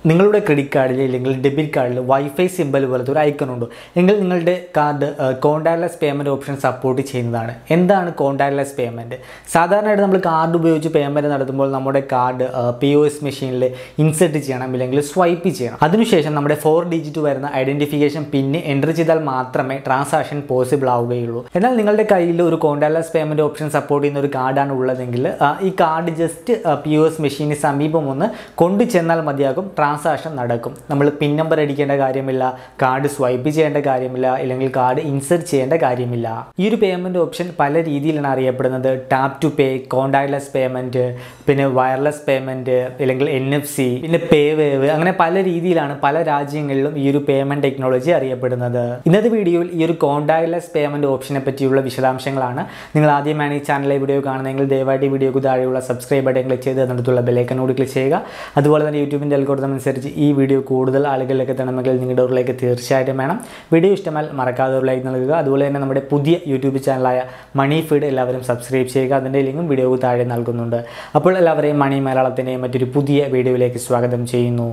നിങ്ങളുടെ ക്രെഡിറ്റ് കാർഡിൽ അല്ലെങ്കിൽ ഡെബിറ്റ് കാർഡിൽ വൈഫൈ സിമ്പൽ പോലത്തെ ഒരു ഐക്കൺ ഉണ്ട് എങ്കിൽ നിങ്ങളുടെ card contactless payment option support ചെയ്യുന്നതാണ് എന്താണ് കോണ്ടാക്ട്ലെസ് പേയ്മെൻറ്റ് സാധാരണയായിട്ട് നമ്മൾ കാർഡ് ഉപയോഗിച്ച് പേയ്മെൻറ്റ് നടത്തുമ്പോൾ നമ്മുടെ കാർഡ് പി ഒ എസ് മെഷീനിൽ ഇൻസെർട്ട് ചെയ്യണം അല്ലെങ്കിൽ സ്വൈപ്പ് ചെയ്യണം അതിനുശേഷം നമ്മുടെ ഫോർ ഡിജിറ്റ് വരുന്ന ഐഡൻറ്റിഫിക്കേഷൻ പിന്ന് എൻ്റർ ചെയ്താൽ മാത്രമേ ട്രാൻസാക്ഷൻ പോസിബിൾ ആവുകയുള്ളൂ എന്നാൽ നിങ്ങളുടെ കയ്യിൽ ഒരു കോണ്ടാക്ട്ലെസ് പേയ്മെൻറ്റ് ഓപ്ഷൻ സപ്പോർട്ട് ചെയ്യുന്ന ഒരു കാർഡാണ് ഉള്ളതെങ്കിൽ ആ, ഈ card just P O S മെഷീന് സമീപം ഒന്ന് കൊണ്ടു ചെന്നാൽ മതിയാകും ട്രാൻസാക്ഷൻ നടക്കും നമ്മൾ പിൻ നമ്പർ അടിക്കേണ്ട കാര്യമില്ല കാർഡ് സ്വൈപ്പ് ചെയ്യേണ്ട കാര്യമില്ല അല്ലെങ്കിൽ കാർഡ് ഇൻസെർട്ട് ചെയ്യേണ്ട കാര്യമില്ല ഈ ഒരു പേയ്മെൻറ്റ് ഓപ്ഷൻ പല രീതിയിലാണ് അറിയപ്പെടുന്നത് tap to pay contactless payment പിന്നെ വയർലെസ് പേയ്മെൻറ്റ് അല്ലെങ്കിൽ എൻ എഫ് സി പിന്നെ പേ വേവ് അങ്ങനെ പല രീതിയിലാണ് പല രാജ്യങ്ങളിലും ഈ ഒരു പേയ്മെൻറ്റ് ടെക്നോളജി അറിയപ്പെടുന്നത് ഇന്നത്തെ വീഡിയോയിൽ ഈ ഒരു കോണ്ടാക്ട്ലെസ് പേയ്മെൻറ്റ് ഓപ്ഷനെ പറ്റിയുള്ള വിശദാംശങ്ങളാണ് നിങ്ങൾ ആദ്യമാണ് ഈ ചാനലിലെ വീഡിയോ കാണുന്നതെങ്കിൽ ദയവായിട്ട് ഈ വീഡിയോക്ക് താഴെയുള്ള സബ്സ്ക്രൈബ് ബട്ടൺ ക്ലിക്ക് ചെയ്ത് അതിനടുത്തുള്ള ബെലൈക്കനോട് ക്ലിക്ക് ചെയ്യുക അതുപോലെ തന്നെ യൂട്യൂബിൻ്റെ അൽഗോരിതം അനുസരിച്ച് ഈ വീഡിയോ കൂടുതൽ ആളുകളിലേക്ക് എത്തണമെങ്കിൽ നിങ്ങളുടെ ഉള്ളിലേക്ക് തീർച്ചയായിട്ടും വേണം വീഡിയോ ഇഷ്ടമാൽ മറക്കാതെ ഒരു ലൈക്ക് നൽകുക അതുപോലെ തന്നെ നമ്മുടെ പുതിയ യൂട്യൂബ് ചാനലായ മണി ഫീഡ് എല്ലാവരും സബ്സ്ക്രൈബ് ചെയ്യുക അതിൻ്റെ ലിങ്കും വീഡിയോക്ക് താഴെ നൽകുന്നുണ്ട് അപ്പോൾ എല്ലാവരെയും മണി മലയാളത്തിൻ്റെ മറ്റൊരു പുതിയ വീഡിയോയിലേക്ക് സ്വാഗതം ചെയ്യുന്നു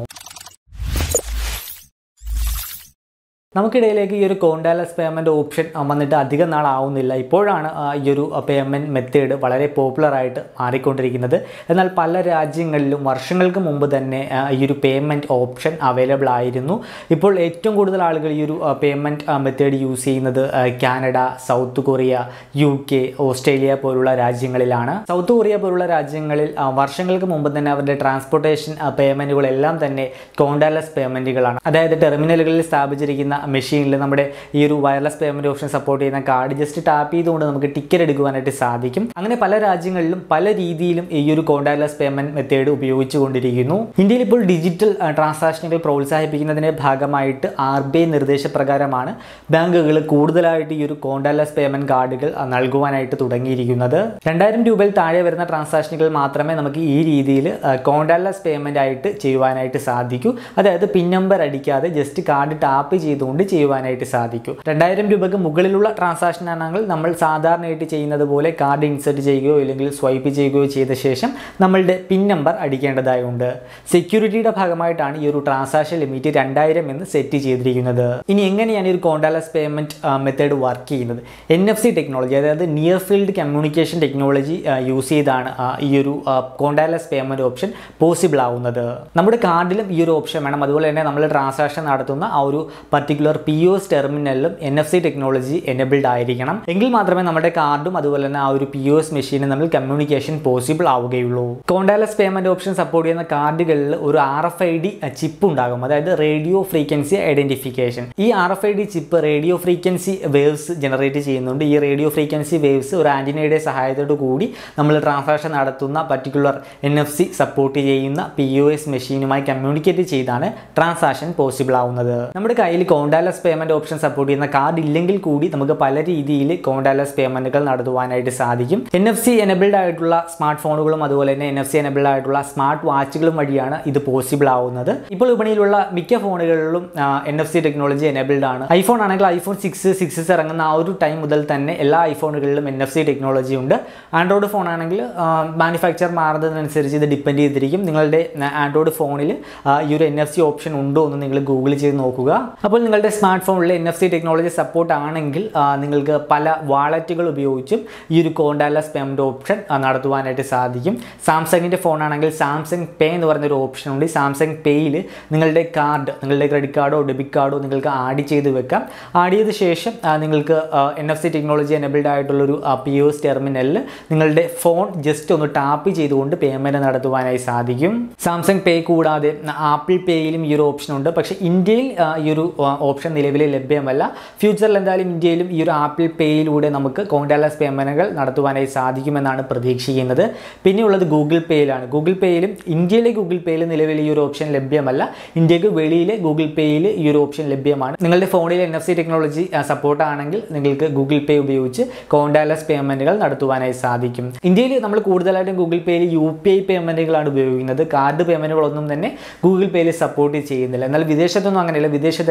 നമുക്കിടയിലേക്ക് ഈ ഒരു കോണ്ടാലസ് പേയ്മെൻറ്റ് ഓപ്ഷൻ വന്നിട്ട് അധികം നാളാവുന്നില്ല ഇപ്പോഴാണ് ആ, ഈ ഒരു പേയ്മെൻറ്റ് മെത്തേഡ് വളരെ പോപ്പുലറായിട്ട് മാറിക്കൊണ്ടിരിക്കുന്നത് എന്നാൽ പല രാജ്യങ്ങളിലും വർഷങ്ങൾക്ക് മുമ്പ് തന്നെ ആ, ഈ ഒരു പേയ്മെൻറ്റ് ഓപ്ഷൻ അവൈലബിൾ ആയിരുന്നു ഇപ്പോൾ ഏറ്റവും കൂടുതൽ ആളുകൾ ഈ ഒരു പേയ്മെൻറ്റ് മെത്തേഡ് യൂസ് ചെയ്യുന്നത് ആ, Canada South Korea U K Australia പോലുള്ള രാജ്യങ്ങളിലാണ് സൗത്ത് കൊറിയ പോലുള്ള രാജ്യങ്ങളിൽ ആ, വർഷങ്ങൾക്ക് മുമ്പ് തന്നെ അവരുടെ ട്രാൻസ്പോർട്ടേഷൻ പേയ്മെൻറ്റുകളെല്ലാം തന്നെ കോണ്ടാലസ് പേയ്മെൻറ്റുകളാണ് അതായത് ടെർമിനലുകളിൽ സ്ഥാപിച്ചിരിക്കുന്ന മെഷീനിൽ നമ്മുടെ ഈ ഒരു വയർലെസ് പേയ്മെൻറ്റ് ഓപ്ഷൻ സപ്പോർട്ട് ചെയ്യുന്ന കാർഡ് ജസ്റ്റ് ടാപ്പ് ചെയ്തുകൊണ്ട് നമുക്ക് ടിക്കറ്റ് എടുക്കുവാനായിട്ട് സാധിക്കും അങ്ങനെ പല രാജ്യങ്ങളിലും പല രീതിയിലും ഈ ഒരു കോണ്ടാക്ട്ലെസ് പേയ്മെൻറ്റ് മെത്തേഡ് ഉപയോഗിച്ചുകൊണ്ടിരിക്കുന്നു ഇന്ത്യയിൽ ഇപ്പോൾ ഡിജിറ്റൽ ട്രാൻസാക്ഷനുകൾ പ്രോത്സാഹിപ്പിക്കുന്നതിൻ്റെ ഭാഗമായിട്ട് ആർ ബി ഐ നിർദ്ദേശപ്രകാരമാണ് ബാങ്കുകൾ കൂടുതലായിട്ട് ഈ ഒരു കോണ്ടാക്ട്ലെസ് പേയ്മെൻറ്റ് കാർഡുകൾ ആ, നൽകുവാനായിട്ട് തുടങ്ങിയിരിക്കുന്നത് രണ്ടായിരം രൂപയിൽ താഴെ വരുന്ന ട്രാൻസാക്ഷനുകൾ മാത്രമേ നമുക്ക് ഈ രീതിയിൽ കോണ്ടാക്ട്ലെസ് പേയ്മെൻ്റ് ആയിട്ട് ചെയ്യുവാനായിട്ട് സാധിക്കൂ അതായത് പിൻ നമ്പർ അടിക്കാതെ ജസ്റ്റ് കാർഡ് ടാപ്പ് ചെയ്തുകൊണ്ട് ചെയ്യുവാനായിട്ട് സാധിക്കൂ രണ്ടായിരം രൂപയ്ക്ക് മുകളിലുള്ള ട്രാൻസാക്ഷൻ ആണെങ്കിൽ നമ്മൾ സാധാരണയായിട്ട് ചെയ്യുന്നത് പോലെ കാർഡ് ഇൻസെർട്ട് ചെയ്യുകയോ അല്ലെങ്കിൽ സ്വൈപ്പ് ചെയ്യുകയോ ചെയ്ത ശേഷം നമ്മളുടെ പിൻ നമ്പർ അടിക്കേണ്ടതായുണ്ട് സെക്യൂരിറ്റിയുടെ ഭാഗമായിട്ടാണ് ഈ ഒരു ട്രാൻസാക്ഷൻ ലിമിറ്റ് രണ്ടായിരം എന്ന് സെറ്റ് ചെയ്തിരിക്കുന്നത് ഇനി എങ്ങനെയാണ് ഈ ഒരു കോണ്ടാലസ് പേയ്മെൻറ്റ് മെത്തേഡ് വർക്ക് ചെയ്യുന്നത് എൻ എഫ് സി ടെക്നോളജി അതായത് near field communication technology use ചെയ്താണ് ആ, ഈ ഒരു കോണ്ടാലസ് പേയ്മെൻറ്റ് ഓപ്ഷൻ പോസിബിൾ ആവുന്നത് നമ്മുടെ കാർഡിലും ഈ ഒരു ഓപ്ഷൻ വേണം അതുപോലെ തന്നെ നമ്മൾ ട്രാൻസാക്ഷൻ നടത്തുന്ന ആ ഒരു പർട്ടിക്കുലർ പി ഒ എസ് ടെർമിനലിലും N F C technology enabled ആയിരിക്കണം എങ്കിൽ മാത്രമേ നമ്മുടെ കാർഡും അതുപോലെ തന്നെ ആ ഒരു പി ഒ എസ് മെഷീനും തമ്മിൽ കമ്മ്യൂണിക്കേഷൻ പോസിബിൾ ആവുകയുള്ളൂ കോണ്ടാലസ് പേയ്മെൻറ്റ് ഓപ്ഷൻ സപ്പോർട്ട് ചെയ്യുന്ന കാർഡുകളിൽ ഒരു R F I D chip ഉണ്ടാകും അതായത് റേഡിയോ ഫ്രീക്വൻസി ഐഡന്റിഫിക്കേഷൻ ഈ R F I D chip radio frequency waves generate ചെയ്യുന്നുണ്ട് ഈ റേഡിയോ ഫ്രീക്വൻസി വേവ്സ് ഒരു ആൻറ്റിനയുടെ സഹായത്തോടു കൂടി നമ്മൾ ട്രാൻസാക്ഷൻ നടത്തുന്ന particular N F C support ചെയ്യുന്ന പി ഒ എസ് മെഷീനുമായി കമ്മ്യൂണിക്കേറ്റ് ചെയ്താണ് ട്രാൻസാക്ഷൻ പോസിബിൾ ആവുന്നത് നമ്മുടെ കയ്യിൽ കോണ്ടാലസ് പേയ്മെൻറ്റ് ഓപ്ഷൻ സപ്പോർട്ട് ചെയ്യുന്ന കാർഡ് ഇല്ലെങ്കിൽ കൂടി നമുക്ക് പല രീതിയിൽ കോണ്ടാലസ് പേയ്മെൻറ്റുകൾ നടത്തുവാനായിട്ട് സാധിക്കും എൻ എഫ് സി എനബിൾഡ് ആയിട്ടുള്ള സ്മാർട്ട് ഫോണുകളും അതുപോലെ തന്നെ എൻ എഫ് സി എനബിൾഡ് ആയിട്ടുള്ള സ്മാർട്ട് വാച്ചുകളും വഴിയാണ് ഇത് പോസിബിൾ ആവുന്നത് ഇപ്പോൾ വിപണിയിലുള്ള മിക്ക ഫോണുകളിലും N F C technology enabled ആണ് ഐഫോൺ ആണെങ്കിൽ ഐഫോൺ സിക്സ് സിക്സ് ഇറങ്ങുന്ന ആ ഒരു ടൈം മുതൽ തന്നെ എല്ലാ ഐഫോണുകളിലും എൻ എഫ് സി ടെക്നോളജി ഉണ്ട് ആൻഡ്രോയിഡ് ഫോൺ ആണെങ്കിൽ മാനുഫാക്ചർ മാറുന്നതിനനുസരിച്ച് ഇത് ഡിപ്പെൻഡ് ചെയ്തിരിക്കും നിങ്ങളുടെ ആൻഡ്രോയിഡ് ഫോണിൽ ഈ ഒരു എൻ എഫ് സി ഓപ്ഷൻ ഉണ്ടോ എന്ന് നിങ്ങൾ ഗൂഗിൾ ചെയ്ത് നോക്കുക അപ്പോൾ നിങ്ങളുടെ സ്മാർട്ട് ഫോണിൽ N F C technology support ആണെങ്കിൽ ആ, നിങ്ങൾക്ക് പല വാളറ്റുകൾ ഉപയോഗിച്ചും ഈ ഒരു കോണ്ടാലസ് പേയ്മെൻറ്റ് ഓപ്ഷൻ ആ, നടത്തുവാനായിട്ട് സാധിക്കും സാംസങ്ങിൻ്റെ ഫോൺ ആണെങ്കിൽ സാംസങ് പേ എന്ന് പറയുന്നൊരു ഓപ്ഷൻ ഉണ്ട് ഈ സാംസങ് പേയിൽ നിങ്ങളുടെ കാർഡ് നിങ്ങളുടെ ക്രെഡിറ്റ് കാർഡോ ഡെബിറ്റ് കാർഡോ നിങ്ങൾക്ക് ആഡ് ചെയ്ത് വെക്കാം ആഡ് ചെയ്ത ശേഷം ആ, നിങ്ങൾക്ക് N F C technology enabled ആയിട്ടുള്ളൊരു പി ഒ എസ് ടെർമിനലിൽ നിങ്ങളുടെ ഫോൺ ജസ്റ്റ് ഒന്ന് ടാപ്പ് ചെയ്തുകൊണ്ട് പേയ്മെൻറ്റ് നടത്തുവാനായി സാധിക്കും സാംസങ് പേ കൂടാതെ ആപ്പിൾ പേയിലും ഈ ഒരു ഓപ്ഷൻ ഉണ്ട് പക്ഷേ ഇന്ത്യയിൽ ആ, ഈ ഒരു ഓപ്ഷൻ നിലവിൽ ലഭ്യമല്ല ഫ്യൂച്ചറിൽ എന്തായാലും ഇന്ത്യയിലും ഈ ഒരു ആപ്പിൾ പേയിലൂടെ നമുക്ക് കോണ്ടാലസ് പേയ്മെൻറ്റുകൾ നടത്തുവാനായി സാധിക്കുമെന്നാണ് പ്രതീക്ഷിക്കുന്നത് പിന്നെയുള്ളത് ഗൂഗിൾ പേയിലാണ് ഗൂഗിൾ പേയിലും ഇന്ത്യയിലെ ഗൂഗിൾ പേയിൽ നിലവിൽ ഈ ഒരു ഓപ്ഷൻ ലഭ്യമല്ല ഇന്ത്യക്ക് വെളിയിലെ ഗൂഗിൾ പേയിൽ ഈ ഒരു ഓപ്ഷൻ ലഭ്യമാണ് നിങ്ങളുടെ ഫോണിൽ N F C technology support ആണെങ്കിൽ നിങ്ങൾക്ക് ഗൂഗിൾ പേ ഉപയോഗിച്ച് കോണ്ടാലസ് പേയ്മെൻറ്റുകൾ നടത്തുവാനായി സാധിക്കും ഇന്ത്യയിൽ നമ്മൾ കൂടുതലായിട്ടും ഗൂഗിൾ പേയിൽ യു പി ഐ പേയ്മെൻറ്റുകളാണ് ഉപയോഗിക്കുന്നത് കാർഡ് പേയ്മെൻറ്റുകളൊന്നും തന്നെ ഗൂഗിൾ പേയിൽ സപ്പോർട്ട് ചെയ്യുന്നില്ല എന്നാൽ വിദേശത്തൊന്നും അങ്ങനെയല്ല വിദേശത്തൊക്കെ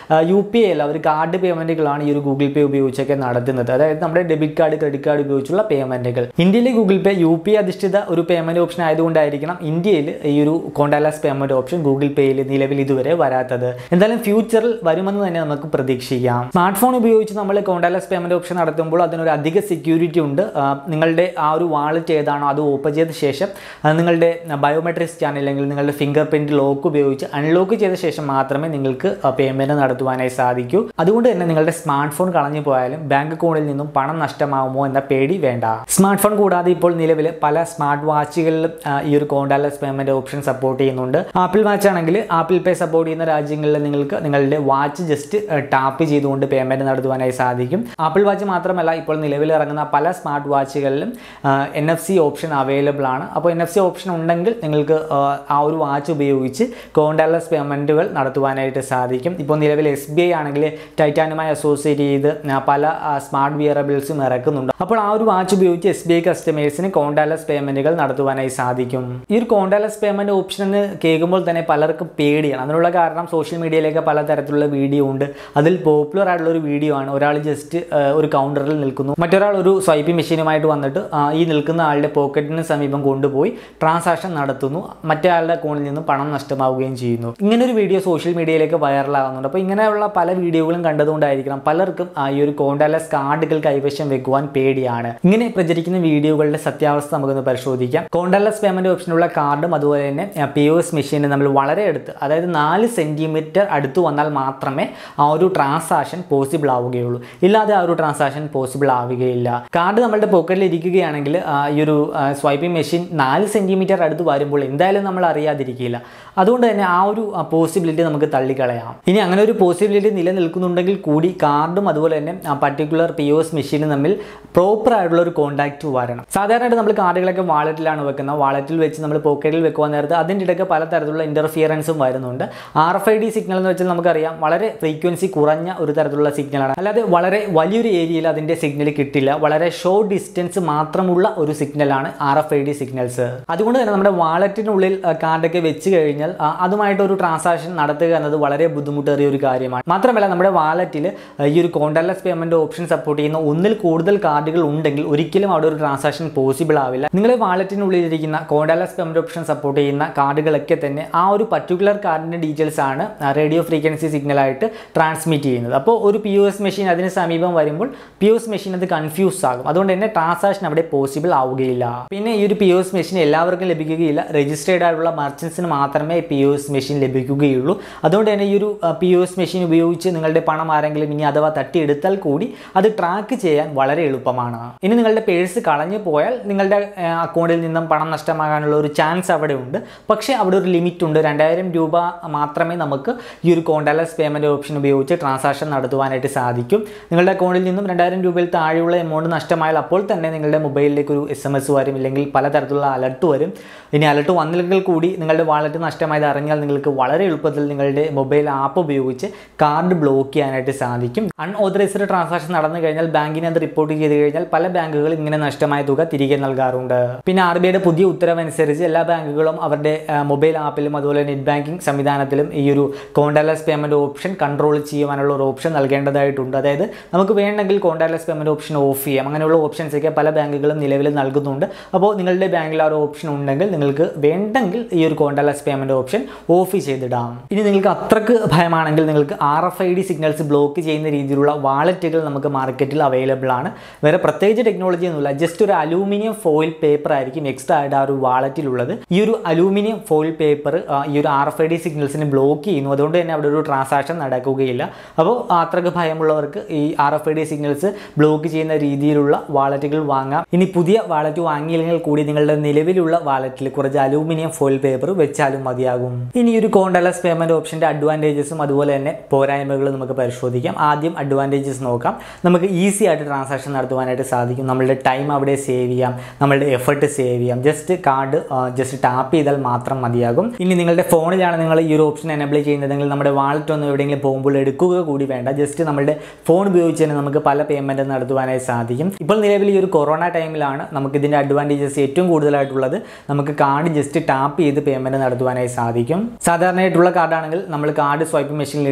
യു പി ഐ അല്ല അവർ കാർഡ് പേയ്മെൻറ്റുകളാണ് ഈ ഒരു ഗൂഗിൾ പേ ഉപയോഗിച്ചൊക്കെ നടത്തുന്നത് അതായത് നമ്മുടെ ഡെബിറ്റ് കാർഡ് ക്രെഡിറ്റ് കാർഡ് ഉപയോഗിച്ചുള്ള പേയ്മെൻറ്റുകൾ ഇന്ത്യയിലെ ഗൂഗിൾ പേ യു പി അധിഷ്ഠിത ഒരു പേയ്മെൻറ്റ് ഓപ്ഷൻ ആയതുകൊണ്ടായിരിക്കണം ഇന്ത്യയിൽ ഈ ഒരു കോണ്ടാലാസ് പേയ്മെൻറ്റ് ഓപ്ഷൻ ഗൂഗിൾ പേയിൽ നിലവിൽ ഇതുവരെ വരാത്തത് എന്തായാലും ഫ്യൂച്ചറിൽ വരുമെന്ന് തന്നെ നമുക്ക് പ്രതീക്ഷിക്കാം സ്മാർട്ട് ഫോൺ ഉപയോഗിച്ച് നമ്മൾ കോണ്ടാലസ് പേയ്മെൻറ്റ് ഓപ്ഷൻ നടത്തുമ്പോൾ അതിനൊരു അധിക സെക്യൂരിറ്റി ഉണ്ട് ആ, നിങ്ങളുടെ ആ ഒരു വാളറ്റ് ഏതാണോ അത് ഓപ്പൺ ചെയ്ത ശേഷം ആ, നിങ്ങളുടെ ബയോമെട്രിക് സ്കാൻ അല്ലെങ്കിൽ നിങ്ങളുടെ ഫിംഗർ പ്രിൻറ്റ് ലോക്ക് ഉപയോഗിച്ച് അൺലോക്ക് ചെയ്ത ശേഷം മാത്രമേ നിങ്ങൾക്ക് പേയ്മെൻറ്റ് നടത്തുവാനായി സാധിക്കൂ അതുകൊണ്ട് തന്നെ നിങ്ങളുടെ സ്മാർട്ട് ഫോൺ കളഞ്ഞു പോയാലും ബാങ്ക് അക്കൗണ്ടിൽ നിന്നും പണം നഷ്ടമാവുമോ എന്ന പേടി വേണ്ട സ്മാർട്ട് ഫോൺ കൂടാതെ ഇപ്പോൾ നിലവിൽ പല സ്മാർട്ട് വാച്ചുകളിലും ആ, ഈ ഒരു കോണ്ടാലെസ് പേയ്മെൻറ്റ് ഓപ്ഷൻ സപ്പോർട്ട് ചെയ്യുന്നുണ്ട് ആപ്പിൾ വാച്ച് ആണെങ്കിൽ ആപ്പിൾ പേ സപ്പോർട്ട് ചെയ്യുന്ന രാജ്യങ്ങളിൽ നിങ്ങൾക്ക് നിങ്ങളുടെ വാച്ച് ജസ്റ്റ് ടാപ്പ് ചെയ്തുകൊണ്ട് പേയ്മെൻറ്റ് നടത്തുവാനായി സാധിക്കും ആപ്പിൾ വാച്ച് മാത്രമല്ല ഇപ്പോൾ നിലവിൽ ഇറങ്ങുന്ന പല സ്മാർട്ട് വാച്ചുകളിലും N F C option available ആണ് അപ്പോൾ എൻ എഫ് സി ഓപ്ഷൻ ഉണ്ടെങ്കിൽ നിങ്ങൾക്ക് ആ, ആ ഒരു വാച്ച് ഉപയോഗിച്ച് കോണ്ടാലെസ് പേയ്മെൻറ്റുകൾ നടത്തുവാനായിട്ട് സാധിക്കും ഇപ്പോൾ നിലവിൽ എസ് ബി ഐ ആണെങ്കിൽ ടൈറ്റാനുമായി അസോസിയേറ്റ് ചെയ്ത് ആ, പല സ്മാർട്ട് വിയറബിൾസും ഇറക്കുന്നുണ്ട് അപ്പോൾ ആ ഒരു വാച്ച് ഉപയോഗിച്ച് എസ് ബി ഐ കസ്റ്റമേഴ്സിന് കോണ്ടാലെസ് പേയ്മെൻറ്റുകൾ നടത്തുവാനായി സാധിക്കും ഈ ഒരു കോണ്ടാലെസ് പേയ്മെൻറ്റ് ഓപ്ഷൻ എന്ന് കേൾക്കുമ്പോൾ തന്നെ പലർക്കും പേടിയാണ് അതിനുള്ള കാരണം സോഷ്യൽ മീഡിയയിലേക്ക് പലതരത്തിലുള്ള വീഡിയോ ഉണ്ട് അതിൽ പോപ്പുലർ ആയിട്ടുള്ള ഒരു വീഡിയോ ആണ് ഒരാൾ ജസ്റ്റ് ഒരു കൗണ്ടറിൽ നിൽക്കുന്നു മറ്റൊരാൾ ഒരു സ്വൈപ്പിംഗ് മെഷീനുമായിട്ട് വന്നിട്ട് ആ, ഈ നിൽക്കുന്ന ആളുടെ പോക്കറ്റിന് സമീപം കൊണ്ടുപോയി ട്രാൻസാക്ഷൻ നടത്തുന്നു മറ്റേ ആളുടെ അക്കൗണ്ടിൽ നിന്ന് പണം നഷ്ടമാവുകയും ചെയ്യുന്നു ഇങ്ങനെ ഒരു വീഡിയോ സോഷ്യൽ മീഡിയയിലേക്ക് വൈറലാകുന്നുണ്ട് അപ്പോൾ ഇങ്ങനെയുള്ള പല വീഡിയോകളും കണ്ടതുകൊണ്ടായിരിക്കണം പലർക്കും ആ ഈ ഒരു കോണ്ടാലെസ് കാർഡുകൾ കൈവശം വെക്കുവാൻ പേടിയാണ് ഇങ്ങനെ പ്രചരിക്കുന്ന വീഡിയോകളുടെ സത്യാവസ്ഥ നമുക്കൊന്ന് പരിശോധിക്കാം കോണ്ടാലെസ് പേയ്മെന്റ് ഓപ്ഷനുള്ള കാർഡും അതുപോലെ തന്നെ പി ഒ എസ് മെഷീന് നമ്മൾ വളരെ അടുത്ത് അതായത് നാല് സെൻറ്റിമീറ്റർ അടുത്ത് വന്നാൽ മാത്രമേ ആ ഒരു ട്രാൻസാക്ഷൻ പോസിബിൾ ആവുകയുള്ളൂ ഇല്ലാതെ ആ ഒരു ട്രാൻസാക്ഷൻ പോസിബിൾ ആവുകയില്ല കാർഡ് നമ്മളുടെ പോക്കറ്റിൽ ഇരിക്കുകയാണെങ്കിൽ ആ, ഈ ഒരു സ്വൈപ്പിംഗ് മെഷീൻ നാല് സെൻറ്റിമീറ്റർ അടുത്ത് വരുമ്പോൾ എന്തായാലും നമ്മൾ അറിയാതിരിക്കില്ല അതുകൊണ്ട് തന്നെ ആ ഒരു പോസിബിലിറ്റി നമുക്ക് തള്ളിക്കളയാം ഇനി അങ്ങനെ ഒരു പോസിബിലിറ്റി നിലനിൽക്കുന്നുണ്ടെങ്കിൽ കൂടി കാർഡും അതുപോലെ തന്നെ ആ പർട്ടിക്കുലർ പി ഒ എസ് മെഷീനും തമ്മിൽ പ്രോപ്പർ ആയിട്ടുള്ള ഒരു കോൺടാക്റ്റ് വരണം സാധാരണയായിട്ട് നമ്മൾ കാർഡുകളൊക്കെ വാളറ്റിലാണ് വെക്കുന്നത് വാളറ്റിൽ വെച്ച് നമ്മൾ പോക്കറ്റിൽ വെക്കുവാൻ നേരത്ത് അതിൻ്റെ ഇടയ്ക്ക് പലതരത്തിലുള്ള ഇൻ്റർഫിയറൻസും വരുന്നുണ്ട് R F I D signal എന്ന് വെച്ചാൽ നമുക്കറിയാം വളരെ ഫ്രീക്വൻസി കുറഞ്ഞ ഒരു തരത്തിലുള്ള സിഗ്നലാണ് അല്ലാതെ വളരെ വലിയൊരു ഏരിയയിൽ അതിൻ്റെ സിഗ്നൽ കിട്ടില്ല വളരെ ഷോർട്ട് ഡിസ്റ്റൻസ് മാത്രമുള്ള ഒരു സിഗ്നലാണ് R F I D signals അതുകൊണ്ട് തന്നെ നമ്മുടെ വാളറ്റിനുള്ളിൽ ആ, കാർഡൊക്കെ വെച്ച് കഴിഞ്ഞാൽ ആ, അതുമായിട്ട് ഒരു ട്രാൻസാക്ഷൻ നടത്തുക എന്നത് വളരെ ബുദ്ധിമുട്ടേറിയ ഒരു കാര്യമാണ് മാത്രമല്ല നമ്മുടെ വാലറ്റിൽ ഈ ഒരു കോണ്ടാലെസ് പേയ്മെന്റ് ഓപ്ഷൻ സപ്പോർട്ട് ചെയ്യുന്ന ഒന്നിൽ കൂടുതൽ കാർഡുകൾ ഉണ്ടെങ്കിൽ ഒരിക്കലും അവിടെ ഒരു ട്രാൻസാക്ഷൻ പോസിബിൾ ആവില്ല നിങ്ങളുടെ വാലറ്റിനുള്ളിൽ ഇരിക്കുന്ന കോണ്ടാലെസ് പേയ്മെന്റ് ഓപ്ഷൻ സപ്പോർട്ട് ചെയ്യുന്ന കാർഡുകളൊക്കെ തന്നെ ആ ഒരു പർട്ടിക്കുലർ കാർഡിന്റെ ഡീറ്റെയിൽസ് ആണ് റേഡിയോ ഫ്രീക്വൻസി സിഗ്നൽ ആയിട്ട് ട്രാൻസ്മിറ്റ് ചെയ്യുന്നത് അപ്പോൾ ഒരു പി ഒ എസ് മെഷീൻ അതിന് സമീപം വരുമ്പോൾ പി ഒ എസ് മെഷീൻ അത് കൺഫ്യൂസ് ആകും അതുകൊണ്ട് തന്നെ ട്രാൻസാക്ഷൻ അവിടെ പോസിബിൾ ആവുകയില്ല പിന്നെ ഈ ഒരു പി ഒ എസ് മെഷീൻ എല്ലാവർക്കും ലഭിക്കുകയില്ല രജിസ്റ്റേർഡ് ആയിട്ടുള്ള മർച്ചൻസിന് മാത്രമേ പി ഒ എസ് മെഷീൻ ലഭിക്കുകയുള്ളൂ അതുകൊണ്ട് തന്നെ ഈ ഒരു പി ഒ എസ് മെഷീൻ ഉപയോഗിച്ച് നിങ്ങളുടെ പണം ആരെങ്കിലും ഇനി അഥവാ തട്ടിയെടുത്താൽ കൂടി അത് ട്രാക്ക് ചെയ്യാൻ വളരെ എളുപ്പമാണ് ഇനി നിങ്ങളുടെ പേഴ്സ് കളഞ്ഞു പോയാൽ നിങ്ങളുടെ അക്കൗണ്ടിൽ നിന്നും പണം നഷ്ടമാകാനുള്ള ഒരു ചാൻസ് അവിടെ ഉണ്ട് പക്ഷേ അവിടെ ഒരു ലിമിറ്റ് ഉണ്ട് രണ്ടായിരം രൂപ മാത്രമേ നമുക്ക് ഈ ഒരു കോണ്ടാലെസ് പേയ്മെൻറ്റ് ഓപ്ഷൻ ഉപയോഗിച്ച് ട്രാൻസാക്ഷൻ നടത്തുവാനായിട്ട് സാധിക്കും നിങ്ങളുടെ അക്കൗണ്ടിൽ നിന്നും രണ്ടായിരം രൂപയിൽ താഴെയുള്ള എമൗണ്ട് നഷ്ടമായാൽ അപ്പോൾ തന്നെ നിങ്ങളുടെ മൊബൈലിലേക്ക് ഒരു എസ് എം എസ് വരും ഇല്ലെങ്കിൽ പലതരത്തിലുള്ള അലർട്ട് വരും ഇനി അലർട്ട് വന്നില്ലെങ്കിൽ കൂടി നിങ്ങളുടെ വാളറ്റ് നഷ്ടമായത് അറിഞ്ഞാൽ നിങ്ങൾക്ക് വളരെ എളുപ്പത്തിൽ നിങ്ങളുടെ മൊബൈൽ ആപ്പ് ഉപയോഗിച്ച് കാർഡ് ബ്ലോക്ക് ചെയ്യാനായിട്ട് സാധിക്കും അൺഓതറൈസ്ഡ് ട്രാൻസാക്ഷൻ നടന്നു കഴിഞ്ഞാൽ ബാങ്കിനെ അത് റിപ്പോർട്ട് ചെയ്ത് കഴിഞ്ഞാൽ പല ബാങ്കുകൾ ഇങ്ങനെ നഷ്ടമായ തുക തിരികെ നൽകാറുണ്ട് പിന്നെ ആർ ബി ഐയുടെ പുതിയ ഉത്തരവനുസരിച്ച് എല്ലാ ബാങ്കുകളും അവരുടെ മൊബൈൽ ആപ്പിലും അതുപോലെ നെറ്റ് ബാങ്കിങ് സംവിധാനത്തിലും ഈ ഒരു കോണ്ടാലെസ് പേയ്മെൻറ്റ് ഓപ്ഷൻ കൺട്രോൾ ചെയ്യുവാനുള്ള ഒരു ഓപ്ഷൻ നൽകേണ്ടതായിട്ടുണ്ട് അതായത് നമുക്ക് വേണമെങ്കിൽ കോണ്ടാലെസ് പേയ്മെൻറ്റ് ഓപ്ഷൻ ഓഫ് ചെയ്യാം അങ്ങനെയുള്ള ഓപ്ഷൻസ് ഒക്കെ പല ബാങ്കുകളും നിലവിൽ നൽകുന്നുണ്ട് അപ്പോൾ നിങ്ങളുടെ ബാങ്കിൽ ആ ഒരു ഓപ്ഷൻ ഉണ്ടെങ്കിൽ നിങ്ങൾക്ക് വേണ്ടെങ്കിൽ ഈ ഒരു കോണ്ടാലെസ് പേയ്മെൻറ്റ് ഓപ്ഷൻ ഓഫ് ചെയ്തിടാം ഇനി നിങ്ങൾക്ക് അത്രക്ക് ഭയമാണെങ്കിൽ നിങ്ങൾക്ക് R F I D signals block ചെയ്യുന്ന രീതിയിലുള്ള വാളറ്റുകൾ നമുക്ക് മാർക്കറ്റിൽ അവൈലബിൾ ആണ് വേറെ പ്രത്യേകിച്ച് ടെക്നോളജി ഒന്നുമില്ല ജസ്റ്റ് ഒരു അലൂമിനിയം ഫോയിൽ പേപ്പർ ആയിരിക്കും എക്സ്ട്രാ ആയിട്ട് ആ ഒരു വാളറ്റിലുള്ളത് ഈ ഒരു അലൂമിനിയം ഫോയിൽ പേപ്പർ ഈ ഒരു ആർ എഫ് ഐ ഡി സിഗ്നൽസിനെ ബ്ലോക്ക് ചെയ്യുന്നു അതുകൊണ്ട് തന്നെ അവിടെ ഒരു ട്രാൻസാക്ഷൻ നടക്കുകയില്ല അപ്പോൾ അത്രക്ക് ഭയമുള്ളവർക്ക് ഈ R F I D signals block ചെയ്യുന്ന രീതിയിലുള്ള വാളറ്റുകൾ വാങ്ങാം ഇനി പുതിയ വാളറ്റ് വാങ്ങിയില്ലെങ്കിൽ കൂടി നിങ്ങളുടെ നിലവിലുള്ള വാളറ്റിൽ കുറച്ച് അലൂമിനിയം ഫോയിൽ പേപ്പർ വെച്ചാലും മതിയാകും ഇനി ഈ ഒരു കോണ്ടലസ് പേയ്മെന്റ് ഓപ്ഷന്റെ അഡ്വാൻറ്റേജസും അതുപോലെ തന്നെ പോരായ്മകളും നമുക്ക് പരിശോധിക്കാം ആദ്യം അഡ്വാൻറ്റേജസ് നോക്കാം നമുക്ക് ഈസി ആയിട്ട് ട്രാൻസാക്ഷൻ നടത്തുവാനായിട്ട് സാധിക്കും നമ്മളുടെ ടൈം അവിടെ സേവ് ചെയ്യാം നമ്മളുടെ എഫർട്ട് സേവ് ചെയ്യാം ജസ്റ്റ് കാർഡ് ജസ്റ്റ് ടാപ്പ് ചെയ്താൽ മാത്രം മതിയാകും ഇനി നിങ്ങളുടെ ഫോണിലാണ് നിങ്ങൾ ഈ ഒരു ഓപ്ഷൻ എനേബിൾ ചെയ്യുന്നതെങ്കിൽ നമ്മുടെ വാളറ്റ് ഒന്നും എവിടെയെങ്കിലും പോകുമ്പോൾ എടുക്കുക കൂടി വേണ്ട ജസ്റ്റ് നമ്മുടെ ഫോൺ ഉപയോഗിച്ച് തന്നെ നമുക്ക് പല പേയ്മെൻറ്റ് നടത്തുവാനായി സാധിക്കും ഇപ്പോൾ നിലവിൽ ഈ ഒരു കൊറോണ ടൈമിലാണ് നമുക്ക് ഇതിൻ്റെ അഡ്വാൻറ്റേജസ് ഏറ്റവും കൂടുതലായിട്ടുള്ളത് നമുക്ക് കാർഡ് ജസ്റ്റ് ടാപ്പ് ചെയ്ത് പേയ്മെൻറ്റ് നടത്തുവാനായി സാധിക്കും സാധാരണയായിട്ടുള്ള കാർഡാണെങ്കിൽ നമ്മൾ കാർഡ് സ്വൈപ്പ് മെഷീനിൽ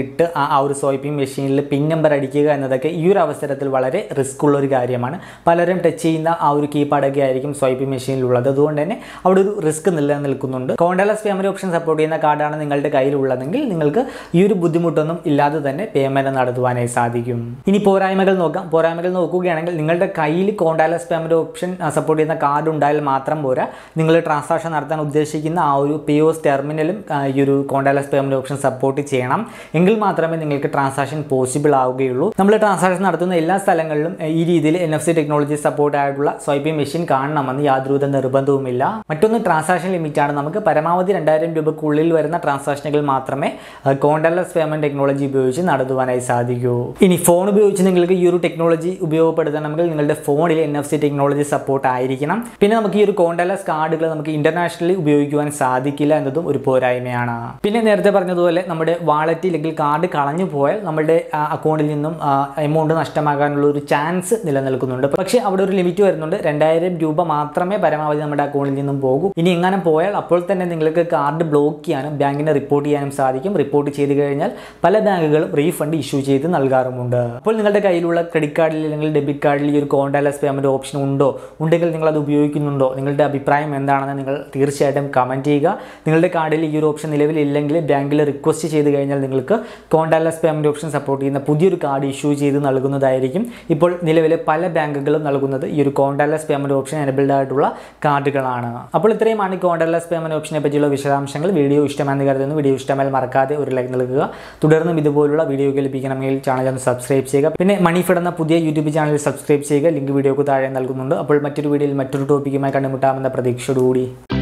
ഇട്ട് ആ ആ ഒരു സ്വൈപ്പിംഗ് മെഷീനിൽ പിൻ നമ്പർ അടിക്കുക എന്നതൊക്കെ ഈ ഒരു അവസരത്തിൽ വളരെ റിസ്ക് ഉള്ള ഒരു കാര്യമാണ് പലരും ടച്ച് ചെയ്യുന്ന ആ ഒരു കീപാഡൊക്കെ ആയിരിക്കും സ്വൈപ്പിംഗ് മെഷീനിലുള്ളത് അതുകൊണ്ട് തന്നെ അവിടെ ഒരു റിസ്ക് നിലനിൽക്കുന്നുണ്ട് കോണ്ടലസ് പേയ്മെൻറ്റ് ഓപ്ഷൻ സപ്പോർട്ട് ചെയ്യുന്ന കാർഡാണ് നിങ്ങളുടെ കയ്യിലുള്ളതെങ്കിൽ നിങ്ങൾക്ക് ഈ ഒരു ബുദ്ധിമുട്ടൊന്നും ഇല്ലാതെ തന്നെ പേയ്മെൻറ്റ് നടത്തുവാനായി സാധിക്കും ഇനി പോരായ്മകൾ നോക്കാം പോരായ്മകൾ നോക്കുകയാണെങ്കിൽ നിങ്ങളുടെ കയ്യിൽ കോണ്ടാലസ് പേയ്മെൻറ്റ് ഓപ്ഷൻ സപ്പോർട്ട് ചെയ്യുന്ന കാർഡ് ഉണ്ടായാൽ മാത്രം പോരാ നിങ്ങൾ ട്രാൻസാക്ഷൻ നടത്താൻ ഉദ്ദേശിക്കുന്ന ആ ഒരു പി ഒസ് ടെർമിനലും ആ, ഈ ഒരു കോണ്ടാലസ് പേയ്മെൻറ്റ് ഓപ്ഷൻ സപ്പോർട്ട് ചെയ്യണം എങ്കിൽ മാത്രമേ നിങ്ങൾക്ക് ട്രാൻസാക്ഷൻ പോസിബിൾ ആവുകയുള്ളൂ നമ്മൾ ട്രാൻസാക്ഷൻ നടത്തുന്ന എല്ലാ സ്ഥലങ്ങളിലും ആ, ഈ രീതിയിൽ N F C technology support ആയിട്ടുള്ള സ്വൈപ്പിംഗ് മെഷീൻ കാണണമെന്ന് യാതൊരുവിധ നിർബന്ധവുമില്ല മറ്റൊന്ന് ട്രാൻസാക്ഷൻ ലിമിറ്റാണ് നമുക്ക് പരമാവധി രണ്ടായിരം രൂപക്കുള്ളിൽ വരുന്ന ട്രാൻസാക്ഷനുകൾ മാത്രമേ കോണ്ടലസ് പേയ്മെൻറ്റ് ടെക്നോളജി ഉപയോഗിച്ച് നടത്തുവാനായി സാധിക്കൂ ഇനി ഫോൺ ഉപയോഗിച്ച് നിങ്ങൾക്ക് ഈ ഒരു ടെക്നോളജി ഉപയോഗപ്പെടുത്തണമെങ്കിൽ നിങ്ങളുടെ ഫോണിൽ N F C technology support ആയിരിക്കണം പിന്നെ നമുക്ക് ഈ ഒരു കോണ്ടലസ് കാർഡുകൾ നമുക്ക് ഇന്റർനാഷണലി ഉപയോഗിക്കുവാൻ സാധിക്കില്ല എന്നതും ഒരു പോരായ്മയാണ് പിന്നെ നേരത്തെ പറഞ്ഞതുപോലെ നമ്മുടെ വാളറ്റ് അല്ലെങ്കിൽ കാർഡ് കളഞ്ഞു പോയാൽ നമ്മുടെ അക്കൗണ്ടിൽ നിന്നും എമൗണ്ട് നഷ്ടമാകാനുള്ള ഒരു ചാൻസ് നിലനിൽക്കുന്നുണ്ട് പക്ഷേ അവിടെ ഒരു ലിമിറ്റ് വരുന്നുണ്ട് രണ്ടായിരം രൂപ മാത്രമേ പരമാവധി നമ്മുടെ അക്കൗണ്ടിൽ നിന്നും പോകൂ ഇനി എങ്ങനെ പോയാൽ അപ്പോൾ തന്നെ നിങ്ങൾക്ക് കാർഡ് ബ്ലോക്ക് ചെയ്യാനും ബാങ്കിനെ റിപ്പോർട്ട് ചെയ്യാനും സാധിക്കും റിപ്പോർട്ട് ചെയ്ത് കഴിഞ്ഞാൽ പല ബാങ്കുകളും റീഫണ്ട് ഇഷ്യൂ ചെയ്ത് നൽകാറുമുണ്ട് അപ്പോൾ നിങ്ങളുടെ കയ്യിലുള്ള ക്രെഡിറ്റ് കാർഡിൽ അല്ലെങ്കിൽ ഡെബിറ്റ് കാർഡിൽ ഈ ഒരു കോണ്ടാലസ് പേയ്മെൻറ്റ് ഓപ്ഷൻ ഉണ്ടോ ഉണ്ടെങ്കിൽ നിങ്ങൾ അത് ഉപയോഗിക്കുന്നുണ്ടോ നിങ്ങളുടെ അഭിപ്രായം എന്താണെന്ന് നിങ്ങൾ തീർച്ചയായിട്ടും കമൻറ്റ് ചെയ്യുക നിങ്ങളുടെ കാർഡിൽ ഈ ഒരു ഓപ്ഷൻ നിലവിലില്ലെങ്കിൽ ബാങ്കിൽ റിക്വസ്റ്റ് ചെയ്ത് കഴിഞ്ഞാൽ നിങ്ങൾക്ക് കോണ്ടാലസ് പേയ്മെൻറ്റ് ഓപ്ഷൻ സപ്പോർട്ട് ചെയ്യുന്ന പുതിയൊരു കാർഡ് ഇഷ്യൂ ചെയ്ത് നൽകുന്നതായിരിക്കും ഇപ്പോൾ നിലവിലെ പല ബാങ്കുകളും നൽകുന്നത് ഈ ഒരു കോണ്ടാലസ് പേയ്മെൻറ്റ് ഓപ്ഷൻ എനബിൾഡ് ആയിട്ടുള്ള കാർഡുകളാണ് അപ്പോൾ ഇത്രയുമാണ് ഈ കോണ്ടാലസ് പേയ്മെൻറ്റ് ഓപ്ഷനെ പറ്റിയുള്ള വിശദാംശങ്ങൾ വീഡിയോ ഇഷ്ടമാണെന്ന് കരുതുന്നു വീഡിയോ ഇഷ്ടമായാൽ മറക്കാതെ ഒരു ലൈക്ക് നൽകുക തുടർന്നും ഇതുപോലുള്ള വീഡിയോ ലഭിക്കണമെങ്കിൽ ചാനൽ ഒന്ന് സബ്സ്ക്രൈബ് ചെയ്യുക പിന്നെ മണിഫിഡ് എന്ന പുതിയ യൂട്യൂബ് ചാനൽ സബ്സ്ക്രൈബ് ചെയ്യുക ലിങ്ക് വീഡിയോക്ക് താഴെ നൽകുന്നുണ്ട് അപ്പോൾ മറ്റൊരു വീഡിയോയിൽ മറ്റൊരു ടോപ്പിക്കുമായി കണ്ടുമുട്ടാമെന്ന പ്രതീക്ഷയോടുകൂടി